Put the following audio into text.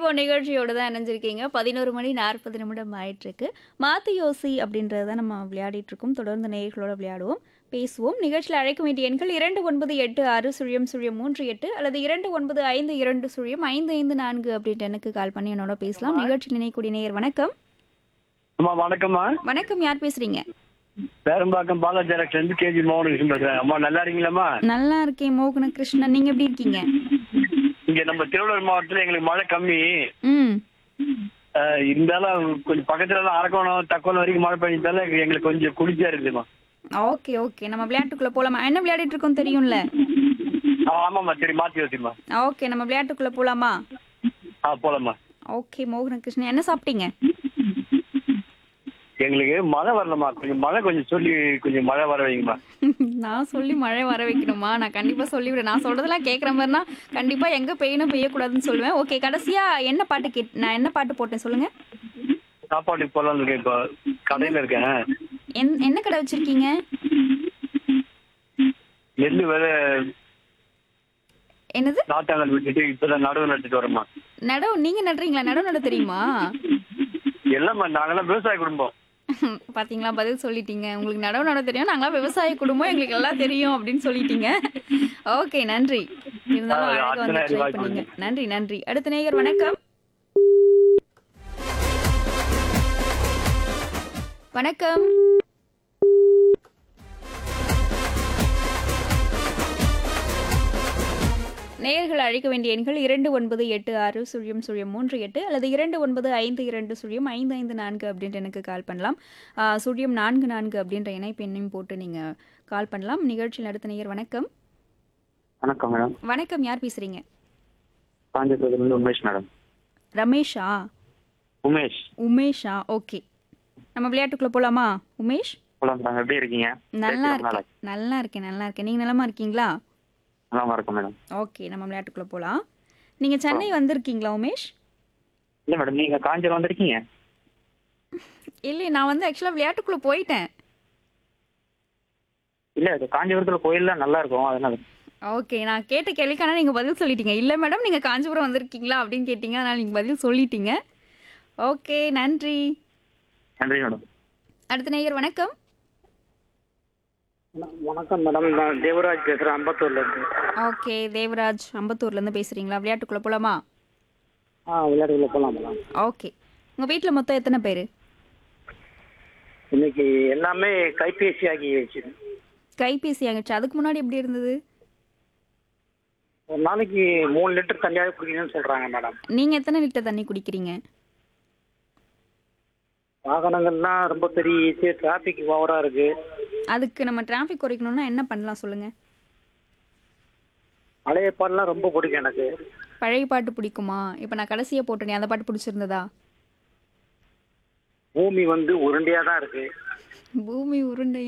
சிந்திப்போம் நிகழ்ச்சியோட தான் இணைஞ்சிருக்கீங்க பதினோரு மணி நாற்பது நிமிடம் ஆயிட்டிருக்கு மாத்து யோசி அப்படின்றத நம்ம விளையாடிட்டு இருக்கோம் தொடர்ந்து நேயர்களோட விளையாடுவோம் பேசுவோம் நிகழ்ச்சியில் அழைக்க வேண்டிய எண்கள் இரண்டு ஒன்பது எட்டு ஆறு சுழியம் சுழியம் மூன்று எட்டு அல்லது இரண்டு ஒன்பது ஐந்து இரண்டு சுழியம் ஐந்து ஐந்து நான்கு அப்படின்ட்டு எனக்கு கால் பண்ணி என்னோட பேசலாம் நிகழ்ச்சியில் இணைக்கூடிய நேயர் வணக்கம் அம்மா வணக்கம்மா வணக்கம் யார் பேசுறீங்க பேரம்பாக்கம் பாலாஜி எலக்ஷன் இருந்து கேஜி மோகன் பேசுறேன் அம்மா நல்லா இருக்கீங்களாம்மா நல்லா இருக்கேன் மோகன கிருஷ்ணன் நீங்க எப்படி இருக்கீங்க இங்க நம்ம திருவள்ளூர் மாவட்டத்துல எங்களுக்கு மழை கம்மி ம் அஹ், இருந்தாலும் கொஞ்சம் பக்கத்துல எல்லாம் அரக்கோணம் தக்கோணம் வரைக்கும் மழை பெய்ஞ்சதால எங்களுக்கு கொஞ்சம் குளிர்ச்சியா இருக்குதுமா ஓகே ஓகே நம்ம விளையாட்டுக்குள்ள போலாமா என்ன விளையாடிட்டு இருக்கோம் தெரியும்ல ஆ, ஆமாம்மா சரி மாத்தி யோசிமா ஓகே நம்ம விளையாட்டுக்குள்ள போலாமா ஆ போலாம்மா ஓகே மோகன கிருஷ்ணன் என்ன சாப்பிட்டீங்க எங்களுக்கு மழை வரலம்மா கொஞ்சம் மழை கொஞ்சம் சொல்லி கொஞ்சம் மழை வர வைங்கம்மா நான் சொல்லி மழை வர வைக்கணுமா நான் கண்டிப்பா சொல்லிவிடுறேன் நான் சொல்றதெல்லாம் கேட்குற மாதிரினா கண்டிப்பா எங்க பெய்யணும் பெய்யக்கூடாதுன்னு சொல்லுவேன் ஓகே கடைசியா என்ன பாட்டு கேட் நான் என்ன பாட்டு போட்டேன் சொல்லுங்க சாப்பாட்டுக்கு போலாம்னு இருக்கேன் இப்போ கடையில இருக்கேன் என் என்ன கடை வச்சிருக்கீங்க நெல்லு வேற என்னது நாட்டாங்கல் விட்டுட்டு இப்பதான் நடவு நட்டுட்டு வரேம்மா நடவு நீங்க நடுறீங்களா நடவு நட தெரியுமா எல்லாம்மா நாங்கெல்லாம் விவசாய குடும்பம் பாத்தீங்களா பதில் சொல்லிட்டீங்க உங்களுக்கு நடவு நட தெரியும் நாங்களாம் விவசாய குடும்பம் எங்களுக்கு எல்லாம் தெரியும் அப்படின்னு சொல்லிட்டீங்க ஓகே நன்றி இருந்தாலும் ஆ, அழகா அடுத்த வந்து நேரம் ட்ரை வாய்ப்பு பண்ணீங்க நன்றி நன்றி அடுத்த நேயர் வணக்கம் வணக்கம் நேயர்கள் அழைக்க வேண்டிய எண்கள் இரண்டு ஒன்பது எட்டு ஆறு சுழியம் சுழியம் மூன்று எட்டு அல்லது இரண்டு ஒன்பது ஐந்து இரண்டு சுழியம் ஐந்து ஐந்து நான்கு அப்படின்ட்டு எனக்கு கால் பண்ணலாம் ஆ, சுழியம் நான்கு நான்கு அப்படின்ற இணைப்பு எண்ணையும் போட்டு நீங்கள் கால் பண்ணலாம் நிகழ்ச்சியில் அடுத்த நேயர் வணக்கம் வணக்கம் மேடம் வணக்கம் யார் பேசுறீங்க காஞ்சிபுரத்துலேருந்து உமேஷ் மேடம் ரமேஷா உமேஷ் உமேஷா ஓகே நம்ம விளையாட்டுக்குள்ள போலாமா உமேஷ் போலாம் மேடம் எப்படி இருக்கீங்க நல்லா பேசி ரொம்ப நாள் இருக்கேன் நல்லா இருக்கேன் நல்லா இருக்கேன் நீங்க நலமா இருக்கீங்களா நல்லா இருக்கும் மேடம் ஓகே நம்ம விளையாட்டுக்குள்ள போலாம் நீங்க சென்னை வந்திருக்கீங்களா உமேஷ் இல்லை மேடம் நீங்கள் காஞ்சிபுரம் வந்திருக்கீங்க இல்லை நான் வந்து ஆக்சுவலாக விளையாட்டுக்குள்ள போயிட்டேன் இல்லை இது காஞ்சிபுரத்தில் கோயில்லாம் நல்லா இருக்கும் அதனால ஓகே நான் கேட்ட கேள்விக்கான நீங்கள் பதில் சொல்லிட்டீங்க இல்லை மேடம் நீங்கள் காஞ்சிபுரம் வந்திருக்கீங்களா அப்படின்னு கேட்டீங்க அதனால் நீங்கள் பதில் சொல்லிட்டீங்க ஓகே நன்றி நன்றி மேடம் அடுத்த நேயர் வணக்கம் வணக்கம் மேடம் நான் தேவராஜ் பேசுறேன் அம்பத்தூர்ல இருந்து ஓகே தேவராஜ் அம்பத்தூர்லேருந்து பேசுகிறீங்களா விளையாட்டுக்குள்ளே போகலாமா ஆ விளையாட்டுக்குள்ள போலாம் மேடம் ஓகே உங்கள் வீட்டில் மொத்தம் எத்தனை பேர் இன்னைக்கு எல்லாமே கைபேசி ஆகி வச்சு கைபேசி ஆகிடுச்சு அதுக்கு முன்னாடி எப்படி இருந்தது ஒரு நாளைக்கு மூணு லிட்டர் தண்ணியாவது குடிக்கணும்னு சொல்றாங்க மேடம் நீங்கள் எத்தனை லிட்டர் தண்ணி குடிக்கிறீங்க வாகனங்கள்லாம் ரொம்ப பெரிய டிராபிக் ஓவரா இருக்கு அதுக்கு நம்ம டிராஃபிக் குறைக்கணும்னா என்ன பண்ணலாம் சொல்லுங்கள் பழைய பாடலாம் ரொம்ப பிடிக்கும் எனக்கு பழைய பாட்டு பிடிக்குமா இப்போ நான் கடைசியாக போட்டேனே அந்த பாட்டு பிடிச்சிருந்ததா பூமி வந்து உருண்டையா தான் இருக்கு பூமி உருண்டை